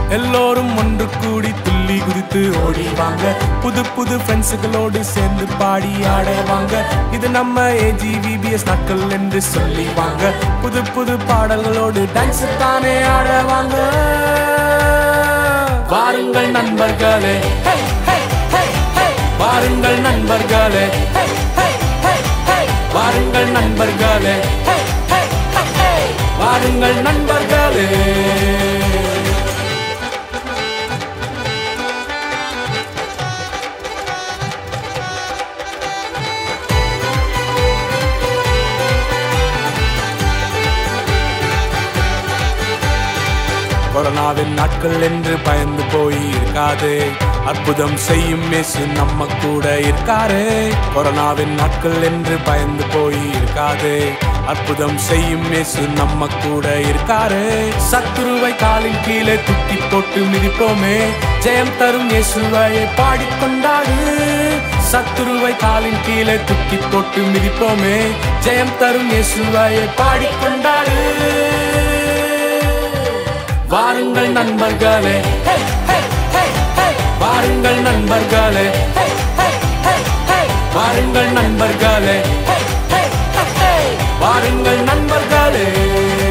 எல்லோரும் ஒன்று கூடி துள்ளி குதித்து ஓடிவாங்க புது புது ஃப்ரெண்ட்ஸுகளோடு சேர்ந்து பாடி ஆடுவாங்க இது நம்ம ஏஜிவிபிஎஸ் நாட்கள் என்று சொல்லிவாங்க புது புது பாடல்களோடு டான்ஸ் தானே ஆடுவாங்க வாருங்கள் நண்பர்களே hey, hey, hey, hey. வாருங்கள் நண்பர்களே hey, hey, hey, hey. வாருங்கள் நண்பர்களே hey, hey, hey, hey. வாருங்கள் நண்பர்களே கொரோனாவின் நாட்கள் என்று பயந்து போய் இருக்காது அற்புதம் செய்யும் இயேசு நம்ம கூட இருக்காரு கொரோனாவின் நாட்கள் என்று பயந்து போய் இருக்காது அற்புதம் செய்யும் இயேசு நம்ம கூட இருக்காரு சத்துருவை காலின் கீழே துக்கி போட்டு மிதிப்போமே ஜெயம் தரும் இயேசுவை பாடிக்கொண்டாடு சத்துருவை காலின் கீழே துக்கி போட்டு மிதிப்போமே ஜெயம் தரும் இயேசுவை பாடிக்கொண்டாடு வாருங்கள் நண்பர்களே hey, hey, hey, hey. வாருங்கள் நண்பர்களே hey, hey, hey, hey. வாருங்கள் நண்பர்களே hey, hey, hey, hey. வாருங்கள் நண்பர்களே